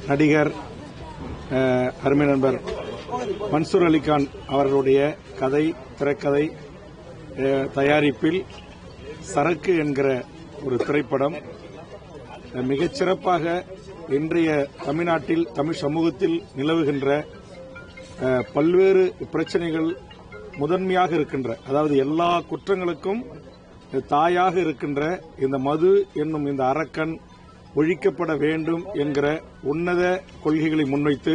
நடிகர் அஹ், அருமை நண்பர் மன்சூர் அலிகான் அவர்களுடைய கதை திரைக்கதை அஹ், தயாரிப்பில் சரக்கு என்கிற ஒரு திரைப்படம் அஹ், மிகச் சிறப்பாக இன்றைய தமிழ்நாட்டில் தமிழ் சமூகத்தில் நிலவுகின்ற அஹ், பல்வேறு பிரச்சனைகள் முதன்மையாக இருக்கின்ற அதாவது எல்லா குற்றங்களுக்கும் தாயாக இருக்கின்ற இந்த மது என்னும் இந்த அரக்கன் ஒழிக்கப்பட வேண்டும் என்கிற உன்னத கொள்கைகளை முன்வைத்து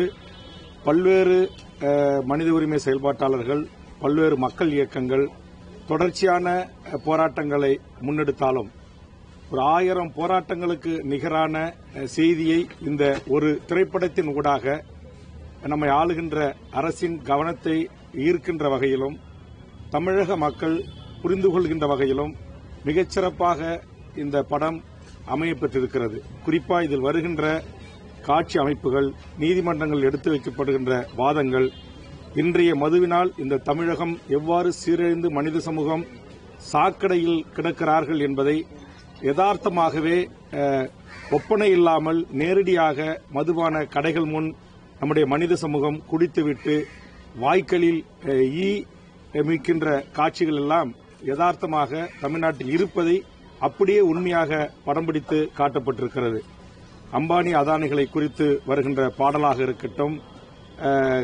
பல்வேறு அஹ், மனித உரிமை செயல்பாட்டாளர்கள் பல்வேறு மக்கள் இயக்கங்கள் தொடர்ச்சியான அஹ், போராட்டங்களை முன்னெடுத்தாலும் ஒரு ஆயிரம் போராட்டங்களுக்கு நிகரான அஹ், செய்தியை இந்த ஒரு திரைப்படத்தின் ஊடாக நம்மை ஆளுகின்ற அரசின் கவனத்தை ஈர்க்கின்ற வகையிலும் தமிழக மக்கள் புரிந்து கொள்கின்ற வகையிலும் மிகச்சிறப்பாக இந்த படம் அமையப்பெற்றிருக்கிறது குறிப்பா இதில் வருகின்ற காட்சி அமைப்புகள் நீதிமன்றங்கள் எடுத்து வைக்கப்படுகின்ற வாதங்கள் இன்றைய மதுவினால் இந்த தமிழகம் எவ்வாறு சீரழிந்து மனித சமூகம் சாக்கடையில் கிடக்கிறார்கள் என்பதை யதார்த்தமாகவே அஹ், ஒப்பனை இல்லாமல் நேரடியாக மதுபான கடைகள் முன் நம்முடைய மனித சமூகம் குடித்துவிட்டு வாய்க்களில் அஹ், ஈ மிக்கின்ற காட்சிகள் எல்லாம் யதார்த்தமாக தமிழ்நாட்டில் இருப்பதை அப்படியே உண்மையாக படம் பிடித்து காட்டப்பட்டிருக்கிறது அம்பானி அதானிகளை குறித்து வருகின்ற பாடலாக இருக்கட்டும் அஹ்,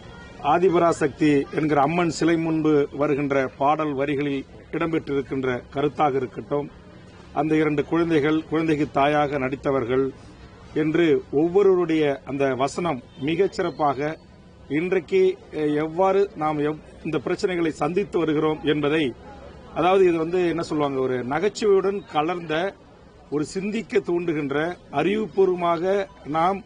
ஆதிபராசக்தி என்கிற அம்மன் சிலை முன்பு வருகின்ற பாடல் வரிகளில் இடம்பெற்றிருக்கின்ற கருத்தாக இருக்கட்டும் அந்த இரண்டு குழந்தைகள் குழந்தைக்கு தாயாக நடித்தவர்கள் என்று ஒவ்வொருவருடைய அந்த வசனம் மிகச் சிறப்பாக இன்றைக்கு அஹ், எவ்வாறு நாம் எவ்- இந்த பிரச்சனைகளை சந்தித்து வருகிறோம் என்பதை அதாவது இது வந்து என்ன சொல்லுவாங்க ஒரு நகைச்சுவையுடன் கலர்ந்த ஒரு சிந்திக்க தூண்டுகின்ற அறிவுபூர்வமாக நாம்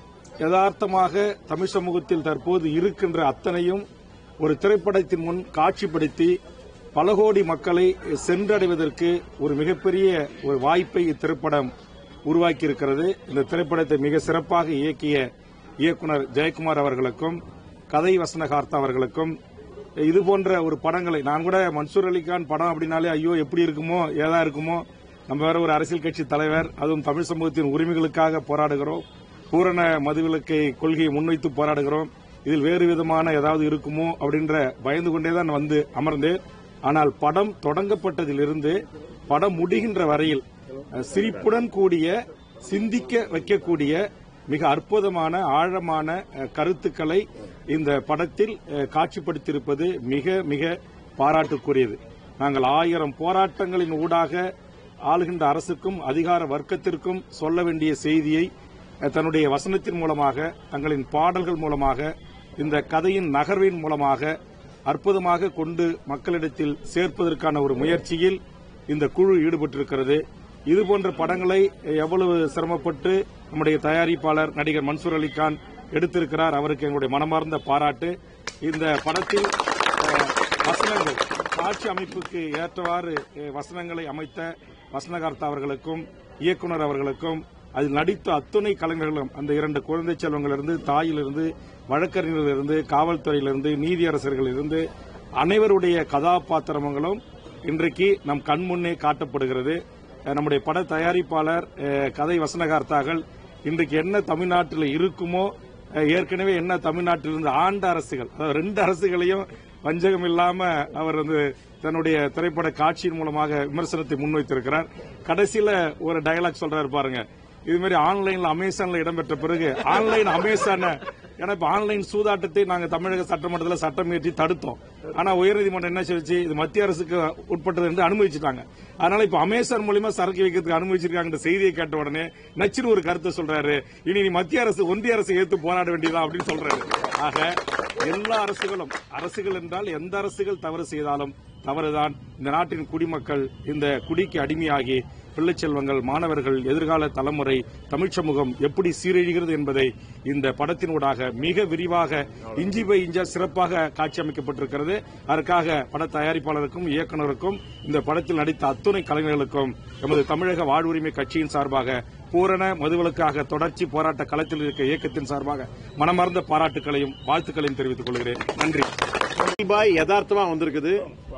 யதார்த்தமாக தமிழ் சமூகத்தில் தற்போது இருக்கின்ற அத்தனையும் ஒரு திரைப்படத்தின் முன் காட்சிப்படுத்தி பல கோடி மக்களை சென்றடைவதற்கு ஒரு மிகப்பெரிய ஒரு வாய்ப்பை இத்திரைப்படம் உருவாக்கியிருக்கிறது இந்த திரைப்படத்தை மிக சிறப்பாக இயக்கிய இயக்குனர் ஜெயக்குமார் அவர்களுக்கும் கதை வசனகார்த்தா அவர்களுக்கும் இது போன்ற ஒரு படங்களை நான் கூட மன்சூர் அலிகான் படம் அப்படின்னாலே ஐயோ எப்படி இருக்குமோ ஏதா இருக்குமோ நம்ம வேற ஒரு அரசியல் கட்சி தலைவர் அதுவும் தமிழ் சமூகத்தின் உரிமைகளுக்காக போராடுகிறோம் பூரண மதுவிலக்கை கொள்கையை முன்வைத்து போராடுகிறோம் இதில் வேறு விதமான ஏதாவது இருக்குமோ அப்படின்ற பயந்து கொண்டே தான் வந்து அமர்ந்தேன் ஆனால் படம் தொடங்கப்பட்டதிலிருந்து படம் முடிகின்ற வரையில் அஹ், சிரிப்புடன் கூடிய சிந்திக்க வைக்கக்கூடிய மிக அற்புதமான ஆழமான அஹ், கருத்துக்களை இந்த படத்தில் அஹ், காட்சிப்படுத்தியிருப்பது மிக மிக பாராட்டுக்குரியது நாங்கள் ஆயிரம் போராட்டங்களின் ஊடாக ஆளுகின்ற அரசுக்கும் அதிகார வர்க்கத்திற்கும் சொல்ல வேண்டிய செய்தியை அஹ், தன்னுடைய வசனத்தின் மூலமாக தங்களின் பாடல்கள் மூலமாக இந்த கதையின் நகர்வின் மூலமாக அற்புதமாக கொண்டு மக்களிடத்தில் சேர்ப்பதற்கான ஒரு முயற்சியில் இந்த குழு ஈடுபட்டிருக்கிறது இதுபோன்ற படங்களை எவ்வளவு சிரமப்பட்டு நம்முடைய தயாரிப்பாளர் நடிகர் மன்சூர் அலிகான் எடுத்திருக்கிறார் அவருக்கு எங்களுடைய மனமார்ந்த பாராட்டு இந்த படத்தில் அஹ், வசனங்கள் காட்சி அமைப்புக்கு ஏற்றவாறு அஹ், வசனங்களை அமைத்த வசனகார்த்தா அவர்களுக்கும் இயக்குனர் அவர்களுக்கும் அதில் நடித்த அத்துணை கலைஞர்களும் அந்த இரண்டு குழந்தை செல்வங்களிலிருந்து தாயிலிருந்து வழக்கறிஞர்களிலிருந்து காவல்துறையிலிருந்து நீதியரசர்களிலிருந்து அனைவருடைய கதாபாத்திரங்களும் இன்றைக்கு நம் கண் முன்னே காட்டப்படுகிறது அஹ், நம்முடைய பட தயாரிப்பாளர் அஹ், கதை வசனகார்த்தாக்கள் இன்றைக்கு என்ன தமிழ்நாட்டில் இருக்குமோ அஹ், ஏற்கனவே என்ன தமிழ்நாட்டில் இருந்த ஆண்ட அரசுகள் அதாவது ரெண்டு அரசுகளையும் வஞ்சகம் இல்லாம அவர் வந்து தன்னுடைய திரைப்பட காட்சியின் மூலமாக விமர்சனத்தை முன்வைத்திருக்கிறார் கடைசியில ஒரு டயலாக் சொல்றாரு பாருங்க இது மாதிரி ஆன்லைன்ல அமேசான்ல இடம்பெற்ற பிறகு ஆன்லைன் அமேசான ஏன்னா இப்ப ஆன்லைன் சூதாட்டத்தை நாங்க தமிழக சட்டமன்றத்தில் சட்டம் இயற்றி தடுத்தோம் ஆனா உயர்நீதிமன்றம் என்ன சொல்லிச்சு இது மத்திய அரசுக்கு உட்பட்டது என்று அனுமதிச்சுட்டாங்க அதனால இப்ப அமேசான் மூலியமா சரக்கு வைக்கிறதுக்கு அனுமதிச்சிருக்காங்க செய்தியை கேட்ட உடனே நச்சுன்னு ஒரு கருத்தை சொல்றாரு இனி நீ மத்திய அரசு ஒன்றிய அரசு ஏத்து போராட வேண்டியதா அப்படின்னு சொல்றாரு ஆக எல்லா அரசுகளும் அரசுகள் என்றால் எந்த அரசுகள் தவறு செய்தாலும் தவறுதான் இந்த நாட்டின் குடிமக்கள் இந்த குடிக்கு அடிமையாகி பிள்ளை செல்வங்கள் மாணவர்கள் எதிர்கால தலைமுறை தமிழ் சமூகம் எப்படி சீரழிகிறது என்பதை இந்த படத்தினூடாக மிக விரிவாக இஞ்சி பை இஞ்சா சிறப்பாக காட்சி அமைக்கப்பட்டிருக்கிறது அதற்காக பட தயாரிப்பாளருக்கும் இயக்குனருக்கும் இந்த படத்தில் நடித்த அத்துணை கலைஞர்களுக்கும் எமது தமிழக வாழ்வுரிமை கட்சியின் சார்பாக பூரண மதுவிலக்காக தொடர்ச்சி போராட்ட களத்தில் இருக்க இயக்கத்தின் சார்பாக மனமார்ந்த பாராட்டுகளையும் வாழ்த்துக்களையும் தெரிவித்துக் கொள்கிறேன் நன்றி பாய் யதார்த்தமா வந்திருக்குது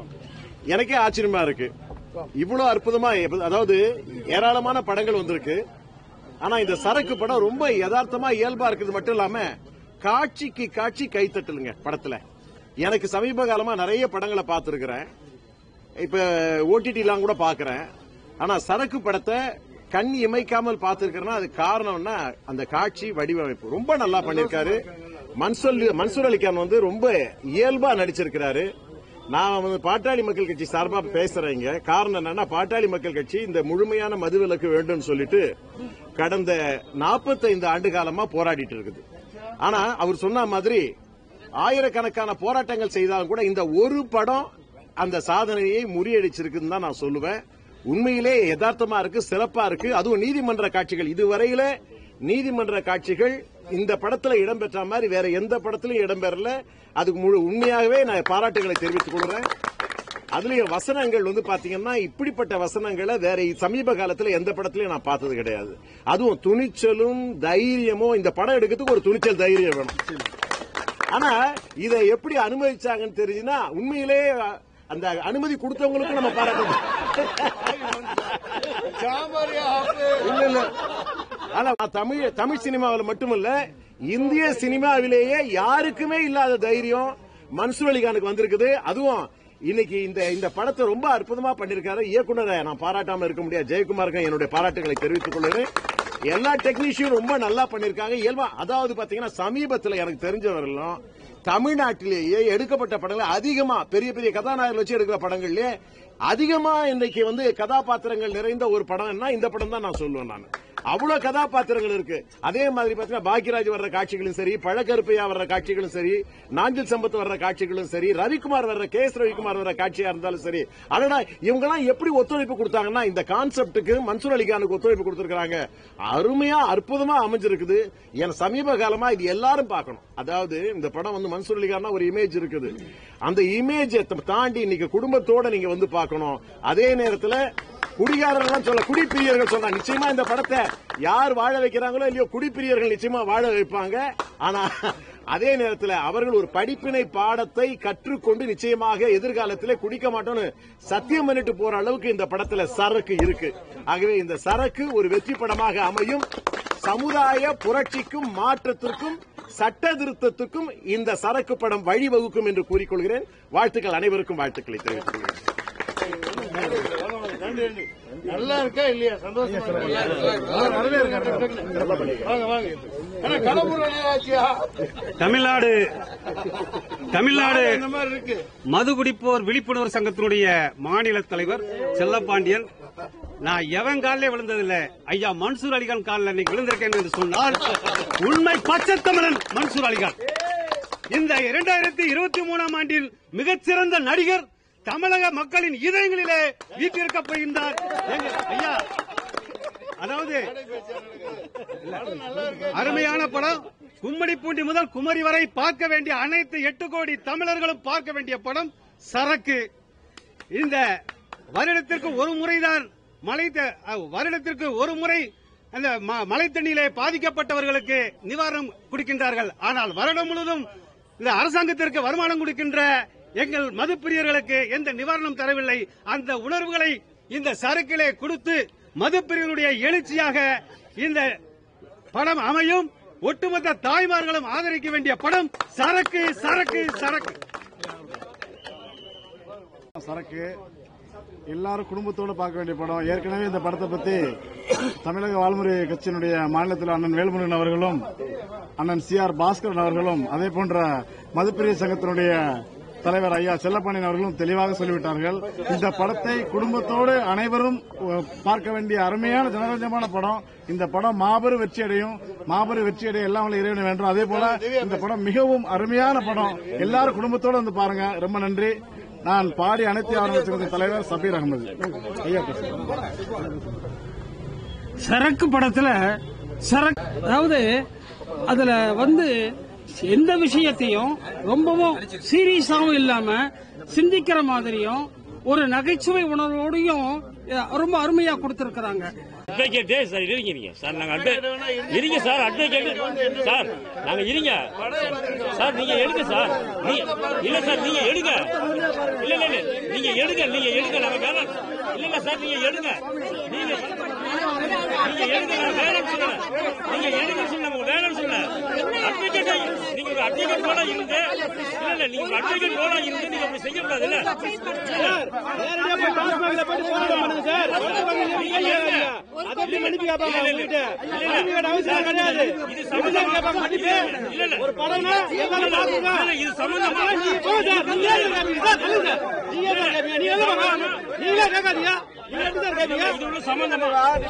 எனக்கே ஆச்சரியமா இருக்கு இவ்வளவு அற்புதமா எப்ப- அதாவது ஏராளமான படங்கள் வந்திருக்கு ஆனா இந்த சரக்கு படம் ரொம்ப யதார்த்தமா இயல்பா இருக்குது மட்டும் இல்லாம காட்சிக்கு காட்சி கைத்தட்டலுங்க படத்துல எனக்கு சமீப காலமா நிறைய படங்களை பார்த்திருக்கிறேன் இப்ப ஓடிடிலாம் கூட பாக்குறேன் ஆனா சரக்கு படத்தை கண் இமைக்காமல் பார்த்திருக்கிறேன்னா அது காரணம்னா அந்த காட்சி வடிவமைப்பு ரொம்ப நல்லா பண்ணிருக்காரு மன்சூர் மன்சூர் அலிகான் வந்து ரொம்ப இயல்பா நடிச்சிருக்கிறாரு நான் வந்து பாட்டாளி மக்கள் கட்சி சார்பா பேசுறேங்க காரணம் என்னன்னா பாட்டாளி மக்கள் கட்சி இந்த முழுமையான மதுவிலக்கு வேண்டும் சொல்லிட்டு கடந்த 45 ஆண்டு காலமா போராடிட்டு இருக்குது ஆனா அவர் சொன்ன மாதிரி ஆயிரக்கணக்கான போராட்டங்கள் செய்தாலும் கூட இந்த ஒரு படம் அந்த சாதனையை முறியடிச்சிருக்குன்னு தான் நான் சொல்லுவேன் உண்மையிலே யதார்த்தமா இருக்கு சிறப்பா இருக்கு அதுவும் நீதிமன்ற காட்சிகள் இதுவரையில நீதிமன்ற காட்சிகள் இந்த படத்துல இடம்பெற்ற மாதிரி வேற எந்த படத்திலும் இடம்பெறல அதுக்கு முழு உண்மையாகவே நான் பாராட்டுகளை தெரிவித்துக் கொள்றேன் அதுலயும் வசனங்கள் வந்து பாத்தீங்கன்னா இப்படிப்பட்ட வசனங்களை வேற சமீப காலத்துல எந்த படத்திலயும் நான் பார்த்தது கிடையாது அதுவும் துணிச்சலும் தைரியமும் இந்த படம் எடுக்கிறதுக்கு ஒரு துணிச்சல் தைரியம் வேணும் ஆனா இதை எப்படி அனுமதிச்சாங்கன்னு தெரிஞ்சுன்னா உண்மையிலே அந்த அனுமதி கொடுத்தவங்களுக்கும் நம்ம பாராட்டணும் இல்ல இல்ல ஆனா தமிழ் தமிழ் சினிமாவில் மட்டுமல்ல இந்திய சினிமாவிலேயே யாருக்குமே இல்லாத தைரியம் மன்சூர் அலிகானுக்கு வந்திருக்குது அதுவும் இன்னைக்கு இந்த இந்த படத்தை ரொம்ப அற்புதமா பண்ணிருக்காரு இயக்குனரை நான் பாராட்டாம இருக்க முடியாது ஜெயக்குமாருக்கு என்னுடைய பாராட்டுகளை தெரிவித்துக் கொள்கிறேன் எல்லா டெக்னீஷியனும் ரொம்ப நல்லா பண்ணிருக்காங்க இயல்பா அதாவது பாத்தீங்கன்னா சமீபத்துல எனக்கு தெரிஞ்சவரெல்லாம் தமிழ்நாட்டிலேயே எடுக்கப்பட்ட படங்கள் அதிகமா பெரிய பெரிய கதாநாயகர்கள் வச்சு எடுக்கிற படங்கள்லயே அதிகமா இன்னைக்கு வந்து கதாபாத்திரங்கள் நிறைந்த ஒரு படம்னா இந்த படம் தான் நான் சொல்லுவேன் நான் அவ்வளவு கதாபாத்திரங்கள் இருக்கு அதே மாதிரி பாத்தீங்கன்னா பாக்கியராஜ் வர்ற காட்சிகளும் சரி பழக்கருப்பையா வர்ற காட்சிகளும் சரி நாஞ்சில் சம்பத் வர்ற காட்சிகளும் சரி ரவிக்குமார் வர்ற கே எஸ் ரவிக்குமார் வர்ற காட்சியா இருந்தாலும் சரி அதனா இவங்க எல்லாம் எப்படி ஒத்துழைப்பு கொடுத்தாங்கன்னா இந்த கான்செப்டுக்கு மன்சூர் அலிகானுக்கு ஒத்துழைப்பு கொடுத்திருக்காங்க அருமையா அற்புதமா அமைஞ்சிருக்குது என சமீப காலமா இது எல்லாரும் பார்க்கணும் அதாவது இந்த படம் வந்து மன்சூர் அலிகான்னா ஒரு இமேஜ் இருக்குது அந்த இமேஜ் தாண்டி இன்னைக்கு குடும்பத்தோட நீங்க வந்து பார்க்கணும் அதே நேரத்துல குடிகாரர்கள் சொல்ல குடிப்பிரியர்கள் சொல்ல நிச்சயமா இந்த படத்தை யார் வாழ வைக்கிறாங்களோ இல்லையோ குடிப்பிரியர்கள் நிச்சயமா வாழ வைப்பாங்க ஆனா அதே நேரத்தில் அவர்கள் ஒரு படிப்பினை பாடத்தை கற்றுக்கொண்டு நிச்சயமாக எதிர்காலத்திலே குடிக்க மாட்டோம்னு சத்தியம் பண்ணிட்டு போற அளவுக்கு இந்த படத்துல சரக்கு இருக்கு ஆகவே இந்த சரக்கு ஒரு வெற்றி படமாக அமையும் சமுதாய புரட்சிக்கும் மாற்றத்திற்கும் சட்ட திருத்தத்துக்கும் இந்த சரக்கு படம் வழிவகுக்கும் என்று கூறிக்கொள்கிறேன் வாழ்த்துக்கள் அனைவருக்கும் வாழ்த்துக்களை தெரிவித்துக் கொள்கிறேன் நல்லா இருக்கா இல்லையா சந்தோஷமா இருக்கா? வாங்க வாங்க ஆனா கடம்பூர் ஆச்சியா தமிழ்நாடு தமிழ்நாடு இந்த மாதிரி இருக்கு மது குடிப்போர் விழிப்புணர்வு சங்கத்தினுடைய மாநில தலைவர் செல்லப்பாண்டியன் நான் எவன் காலிலே விழுந்ததில்ல ஐயா மன்சூர் அலிகான் காலில் இன்னைக்கு விழுந்திருக்கேன் என்று சொன்னால் உண்மை பச்சை தமிழன் மன்சூர் அலிகான் இந்த இரண்டாயிரத்தி இருபத்தி மூணாம் ஆண்டில் மிகச்சிறந்த நடிகர் தமிழக மக்களின் இதயங்களிலே வீட்டிருக்கப் போகின்றார் எங்க- ஐயா அதாவது அருமையான படம் கும்மிடிப்பூண்டி முதல் குமரி வரை பார்க்க வேண்டிய அனைத்து எட்டு கோடி தமிழர்களும் பார்க்க வேண்டிய படம் சரக்கு இந்த வருடத்திற்கு ஒரு முறைதான் மழை த- அஹ், வருடத்திற்கு ஒரு முறை அந்த ம- மழை தண்ணியிலே பாதிக்கப்பட்டவர்களுக்கு நிவாரணம் கொடுக்கின்றார்கள் ஆனால் வருடம் முழுவதும் இந்த அரசாங்கத்திற்கு வருமானம் கொடுக்கின்ற எங்கள் மதுப்பிரியர்களுக்கு எந்த நிவாரணம் தரவில்லை அந்த உணர்வுகளை இந்த சரக்கிலே கொடுத்து மதுப்பிரியர்களுடைய எழுச்சியாக இந்த படம் அமையும் ஒட்டுமொத்த தாய்மார்களும் ஆதரிக்க வேண்டிய படம் சரக்கு சரக்கு சரக்கு சரக்கு எல்லாரும் குடும்பத்தோட பார்க்க வேண்டிய படம் ஏற்கனவே இந்த படத்தை பத்தி தமிழக வாழ்முறை கட்சியினுடைய மாநிலத்தில் அண்ணன் வேல்முருகன் அவர்களும் அண்ணன் சி ஆர் பாஸ்கரன் அவர்களும் அதே போன்ற மதுப்பிரிய சங்கத்தினுடைய தலைவர் ஐயா செல்லப்பாண்டியன் அவர்களும் தெளிவாக சொல்லிவிட்டார்கள் இந்த படத்தை குடும்பத்தோடு அனைவரும் அஹ், பார்க்க வேண்டிய அருமையான ஜனரஞ்சமான படம் இந்த படம் மாபெரும் வெற்றி அடையும் மாபெரும் வெற்றி அடைய எல்லாம் வல்ல இறைவனை வேண்டும் அதே போல இந்த படம் மிகவும் அருமையான படம் எல்லாரும் குடும்பத்தோட வந்து பாருங்க ரொம்ப நன்றி நான் பாடி அனைத்து ஆரம்பிச்ச தலைவர் சபீர் அகமது ஐயா பேசுறேன் சரக்கு படத்துல சரக்கு அதாவது அதுல வந்து எந்த விஷயத்தையும் ரொம்பவும் சீரியஸாவும் இல்லாம சிந்திக்கிற மாதிரியும் ஒரு நகைச்சுவை உணர்வோடையும் அஹ், ரொம்ப அருமையா கொடுத்திருக்கிறாங்க அட்வொகேட்டே சார் இருங்க நீங்க சார் நாங்க அட்வொ- இருங்க சார் அட்வொகேட் சார் நாங்க இருங்க சார் நீங்க எடுங்க சார் நீ- இல்ல சார் நீங்க எடுங்க இல்ல இல்ல இல்ல நீங்க எடுங்க நீங்க எடுங்க நாங்க வேணாம் இல்ல இல்ல சார் நீங்க எடுங்க நீங்க நீங்க எடுங்க நான் வேணும்னு சொல்லல நீங்க எடுங்க சொல்லுங்க வேணும்னு சொல்லல அட்வொகேட் நீங்க ஒரு அட்வொகேட் போல இருந்து இல்ல இல்ல நீங்க ஒரு அட்வொகேட் போல இருந்து நீங்க அப்படி செய்யக்கூடாது இல்ல இது சம்பந்தமா இல்ல இல்ல ஒரு படம்னா இது சம்பந்தமா இது உள்ள சம்பந்தமா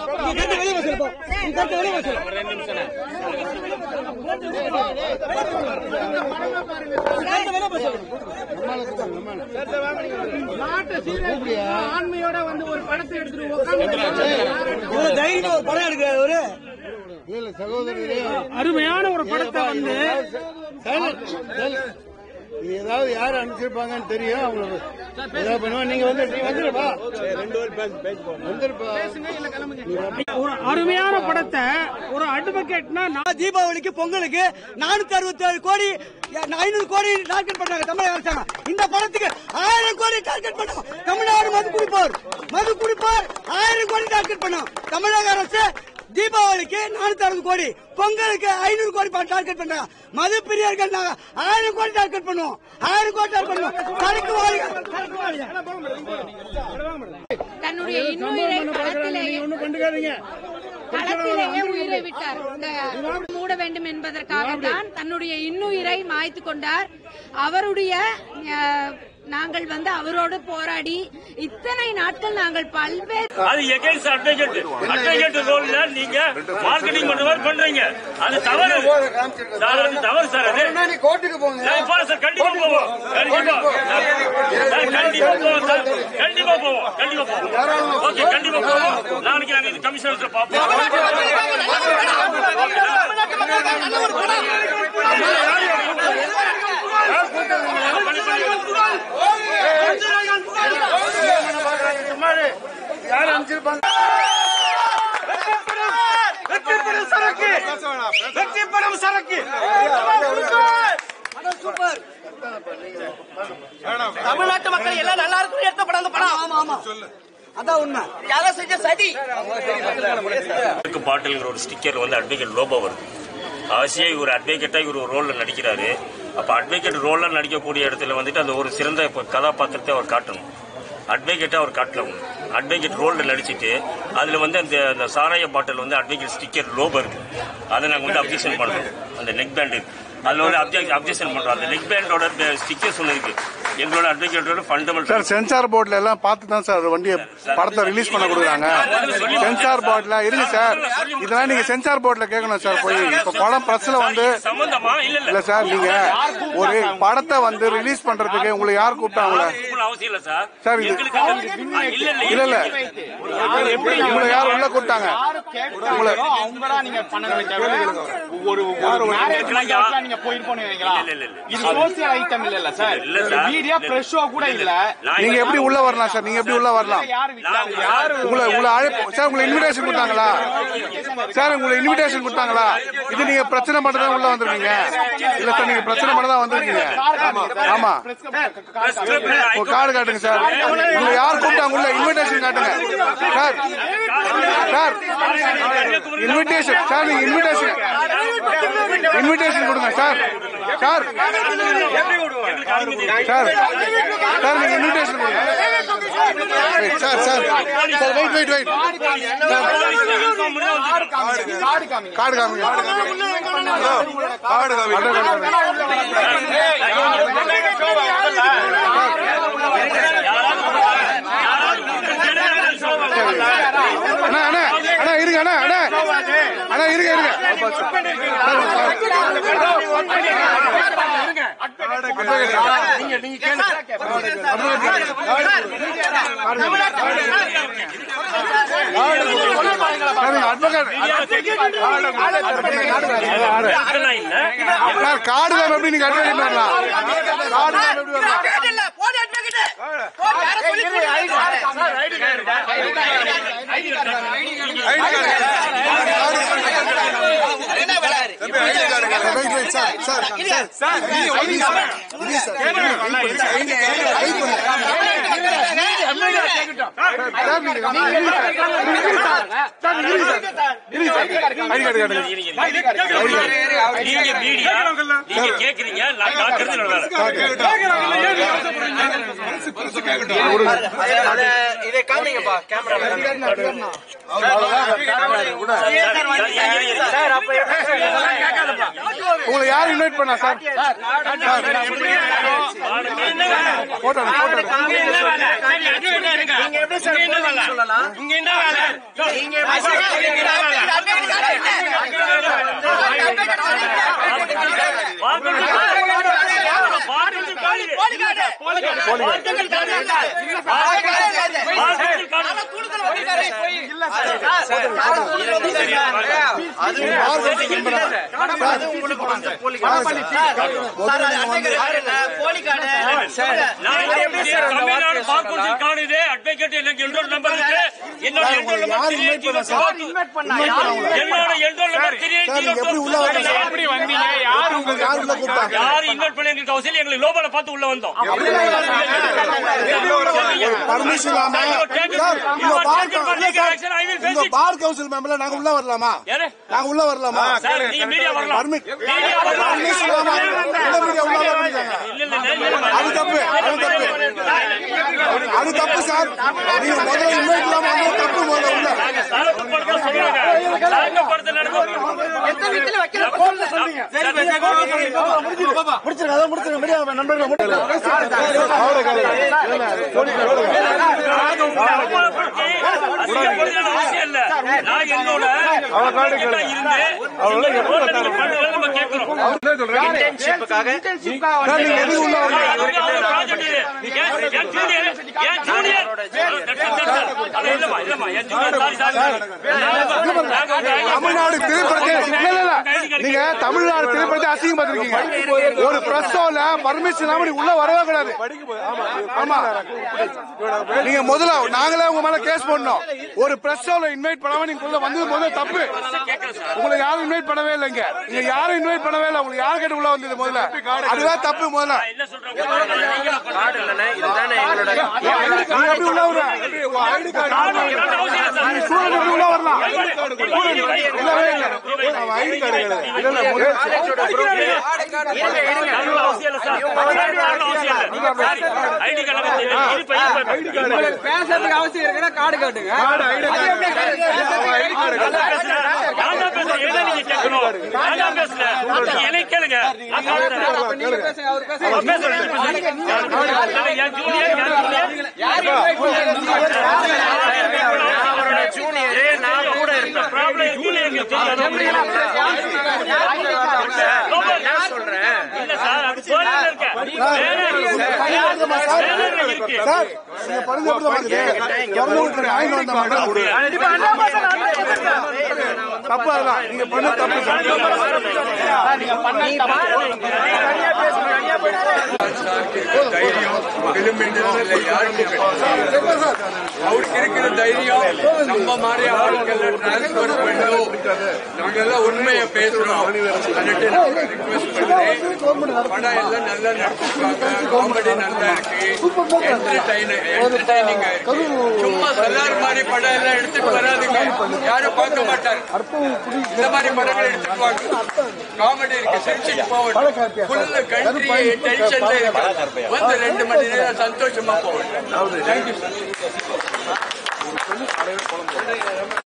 ஒரு ரெண்டு நிமிஷம் ஆண்மையோட வந்து ஒரு படத்தை எடுத்துட்டு அருமையான ஒரு படத்தை வந்து இது ஏதாவது யார் அனுப்பிச்சிருப்பாங்கன்னு தெரியும் அவங்க ஏதாவது பண்ணுவா நீங்க வந்து நீ வந்துருப்பா ரெண்டு பேரும் வந்துருப்பா ஒரு அருமையான படத்தை ஒரு அட்வொகேட்னா நான் தீபாவளிக்கு பொங்கலுக்கு நானூத்தி அறுபத்தி ஏழு கோடி ஐநூறு கோடி டார்கெட் பண்றாங்க தமிழக அரசாங்கம் இந்த படத்துக்கு ஆயிரம் கோடி டார்கெட் பண்ணோம் தமிழ்நாடு மது குடிப்போர் மது குடிப்போர் ஆயிரம் கோடி டார்கெட் பண்ணோம் தமிழக அரசு தீபாவளிக்கு நானூத்தி அறுபது கோடி பொங்கலுக்கு ஐநூறு கோடி டார்கெட் பண்றாங்க மது பிரியர்கள் நாங்க ஆயிரம் கோடி டார்கெட் பண்ணுவோம் ஆயிரம் கோடி டார்கெட் பண்ணுவோம் சரக்கு வாரிகள் சரக்கு வாரிகள் தன்னுடைய இன்னுயிரை களத்திலேயே களத்திலேயே உயிரை விட்டார் இந்த மூட வேண்டும் என்பதற்காக தான் தன்னுடைய இன்னுயிரை மாய்த்து கொண்டார் அவருடைய அஹ், நாங்கள் வந்து அவரோடு போராடி இத்தனை நாட்கள் நாங்கள் பல்வேறு அது எகைன்ஸ்ட் அட்வொகேட் அட்வொகேட் ரோல்ல நீங்க மார்க்கெட்டிங் பண்ற மாதிரி பண்றீங்க அது தவறு சார் அது தவறு சார் அது கோர்ட்டுக்கு போங்க சார், போறோம் சார் கண்டிப்பா போவோம் கண்டிப்பா சார், கண்டிப்பா போவோம் சார் கண்டிப்பா போவோம் கண்டிப்பா போவோம் ஓகே கண்டிப்பா போவோம் நாளைக்கு நாங்க இது கமிஷனர்ஸ் யார் அனுப்பிச்சிருப்பாங்க தமிழ்நாட்டு மக்கள் எல்லாம் நல்லா இருக்கும் எடுத்த படம் அந்த படம் ஆமா ஆமா அதான் உண்மை யாரும் செஞ்ச சதி பாட்டில்ங்கிற ஒரு ஸ்டிக்கர் வந்து அட்வொகேட் லோபோ வருது ஆசியா இவர் அட்வொகேட்டா இவர் ஒரு ரோல்ல நடிக்கிறாரு அப்ப அட்வொகேட் ரோல்ல நடிக்கக்கூடிய இடத்துல வந்துட்டு அந்த ஒரு சிறந்த இப்ப கதாபாத்திரத்தை அவர் காட்டணும் அட்வொகேட்டா அவர் காட்டலாம் அட்வொகேட் ரோல்ல நடிச்சிட்டு அதுல வந்து அந்த அந்த சாராய பாட்டில் வந்து அட்வொகேட் ஸ்டிக்கர் லோபோ இருக்கு அதை நாங்க வந்து அப்ஜெக்ஷன் பண்றோம் அந்த நெக் பேண்ட் இருக்கு அதுல வந்து அப்ஜெக்ட் அப்ஜெக்ஷன் பண்றோம் அந்த நெக் பேண்டோட ஸ்டிக்கர்ஸ் ஒன்று இருக்கு எங்களோட அட்வொகேட்டோட ஃபண்டமெண்டல் சார் சென்சார் போர்ட்ல எல்லாம் பார்த்து தான் சார் வண்டியை படத்தை ரிலீஸ் பண்ண கொடுக்குறாங்க சென்சார் போர்ட்ல இருங்க சார் இதெல்லாம் நீங்க சென்சார் போர்ட்ல கேட்கணும் சார் போய் இப்ப படம் பிரஸ்ல வந்து சம்பந்தமா இல்ல இல்ல இல்ல சார் நீங்க ஒரு படத்தை வந்து ரிலீஸ் பண்றதுக்கு உங்களை யார் கூப்பிட்டாங்களே கூப்பிட அவசியம் இல்ல சார் சார், இது- எங்களுக்கு அந்த- இல்ல இல்ல இல்ல உங்களை யார் உள்ள கூப்பிட்டாங்க உங்களை அவங்கதான் நீங்க பண்ண தவிர ஒரு ஒரு மேரேஜ் நீங்க போயிருப்போம் வைங்களா இல்ல, இல்ல, இல்ல. இது சோசியல் ஐட்டம் இல்ல இல்ல சார் இல்ல சார். மீடியா பிரஸ் ஷோ கூட இல்ல நான் நீங்க எப்படி உள்ள வரலாம் சார் நீங்க எப்படி உள்ள வரலாம் யாரு விட்டாங்க யாரு உங்களை உங்களை அழைப்பு சார் உங்களை இன்விடேஷன் கொடுத்தாங்களா சார் உங்களை இன்விடேஷன் கொடுத்தாங்களா இது நீங்க பிரச்சனை பண்ண தான் உள்ள வந்திருக்கீங்க இல்ல சார் நீங்க பிரச்சனை பண்ண தான் வந்திருக்கீங்க ஆமா உங்க கார்டு காட்டுங்க சார் உங்களை யார் கூப்பிட்டாங்க உள்ள இன்விடேஷன் காட்டுங்க சார் சார் இன்விடேஷன் சார் நீங்க இன்விடேஷன் இன்விடேஷன் கொடுங்க சார் சார் சார் சார் நீங்க இன்விடேஷன் கொடுங்க sir sir sir wait wait wait card காமிங்க கார்டு காமிங்க கார்டு காமிங்க அண்ணா அண்ணா அண்ணா இருங்க அண்ணா அண்ணா அண்ணா இருங்க இருங்க நீங்க நீங்க கேளுங்க அதெல்லாம் இல்ல சார் கார்டு தான் எப்படி நீங்க அட்வொகேட் வரலாம் கார்டு தான் எப்படி வரலாம் போடி அட்வொகேட் யார சொல்லி wait wait sir sir sir இது சார் இது சார் வெயிட் பண்ணுங்க நீங்க மீடியா நீங்க கேக்குறீங்க நான் காக்குறது என்னோட வேலை இதை காமிங்கப்பா கேமரா சார் அப்ப உங்களை யார் இன்வைட் பண்ணா சார் போட்டோ போட்டோ நீங்க எப்படி சார் போலீஸ் சொல்லலாம் இங்க என்ன வேலை நீங்க எப்படி தமிழ்நாடு பார் கவுன்சில் காணுது அட்வொகேட் எனக்கு என்ரோல் நம்பர் இருக்கு என்னோட enrol number three eight zero என்னோட enrol number three eight zero எப்படி வந்தீங்க யார் உங்களுக்கு யார் உள்ள கூப்பிட்டாங்க யாரு இன்வைட் பண்ணி எங்களுக்கு அவசியம் இல்லை. எங்களுக்கு லோபல பார்த்து உள்ள வந்தோம் பர்மிஷன் இல்லாம சார் உங்க பார் கவு- இல்ல சார், உங்க பார் கவுன்சில் மெம்பர்ல நாங்க உள்ள வரலாமா யாரு? நாங்க உள்ள வரலாமா சார் நீங்க மீடியா வரலாம் பர்மி- மீடியா வரலாம் பர்மிஷன் இல்லாம உள்ள மீடியா உள்ள வர முடியாங்க இல்ல இல்ல இல்ல அது தப்பு அது தப்பு அது தப்பு சார் நீங்க முதல்ல இன்வைட் இல்லாம வந்தது தப்பு முதல்ல உள்ள சரக்குப்படுத்த சொல்லுங்க சரக்குப்படுத்த முடிச்சிருங்க அதான் முடிச்சிருங்க மீடியா நண்பர்கள் அவசியம் இல்ல நான் என்னோட கிட்ட இருந்து நம்ம கேட்கிறோம் இன்டர்ன்ஷிப்புக்காக நீங்க எதுக்கு உள்ள வரீங்க அது அவர் project. என் என் junior, என் junior. அது இல்லம்மா, இல்லம்மா, என் junior, sorry, sorry. நாங்க வந்து தமிழ்நாடு திரைப்படத்தை இல்ல, இல்ல, இல்ல. நீங்க தமிழ்நாடு திரைப்படத்தை அசிங்கப்படுத்திருக்கீங்க ஒரு பிரஸ்டோல பர்மிஷன் இல்லாம நீங்க உள்ள வரவே கூடாது ஆமா நீங்க முதல்ல நாங்களே உங்க மேல கேஸ் பண்ணோம் ஒரு பிரஸ்டோல இன்வைட் பண்ணாம நீங்க உள்ள வந்தது முதல்ல தப்பு உங்களை யாரும் இன்வைட் பண்ணவே இல்லைங்க நீங்க யாரும் இன்வைட் பண்ணவே இல்லை உங்களுக்கு யார் கேட்டு உள்ள வந்தது முதல்ல அதுதான் தப்பு முதல்ல என்ன சொல்றேன் கார்டு இல்லைண்ணே இதுதானே எங்களோட நீங்க எப்படி உள்ள வர ஐடி கார்டு நீங்க ஸ்டூடெண்ட் எப்படி உள்ள வரலாம் இல்லவே இல்லை ஐடி கார்டு இல்ல இல்ல முதல்ல அவசியம் இல்ல சார் அவசியம் இல்ல ஐடி கார்டு பேசுறதுக்கு அவசியம் இருக்குன்னா கார்டு காட்டுங்க கார்டு ஐடி கார்டு நான் தான் பேசுறேன் என்ன நீங்க கேட்கணும் நான் தான் பேசுறேன் நீங்க என்னை கேளுங்க நான் காட்டுறேன். அப்ப நீங்க பேசுங்க அவர் பேசுங்க நான் பேசுறேன் என் ஜூனியர் என் அவரோட ஜூனியர் நான் கூட இருக்கேன் ப்ராப்ளம் ஜூனியர் எங்களுக்கு தெரியாது நான் சொல்றேன் இல்ல சார் அது பேனர்ல இருக்கு பேனர்ல இருக்கு சார் நீங்க படுங்க எப்படி பாக்குது திறந்து விட்டுருங்க ஆயிரம் வந்த மட்டும் கொடு தப்பு அதெல்லாம் நீங்க பண்ண தப்பு சார் அவருக்கு இருக்கிற தைரியம் நம்ம மாதிரி ஆட்கள் டிரான்ஸ்பர் பண்ணும் நாங்கெல்லாம் உண்மையை பேசுறோம் அதுட்டு நான் ரிக்வெஸ்ட் பண்றேன் படம் எல்லாம் நல்லா நடிச்சிருக்காங்க காமெடி நல்லா இருக்கு என்டர்டைனர் என்டர்டைனிங் சும்மா சலார் மாதிரி படம் எல்லாம் எடுத்துட்டு வராதுங்க யாரும் பார்க்க மாட்டாங்க இந்த மாதிரி படங்கள் எடுத்துட்டு வாங்க காமெடி இருக்கு சிரிச்சிட்டு போகட்டும் ஃபுல் கண்ட்ரி டென்ஷன்ல இருக்கு வந்து ரெண்டு மணி நேரம் சந்தோஷமா போகட்டும் தேங்க்யூ சார்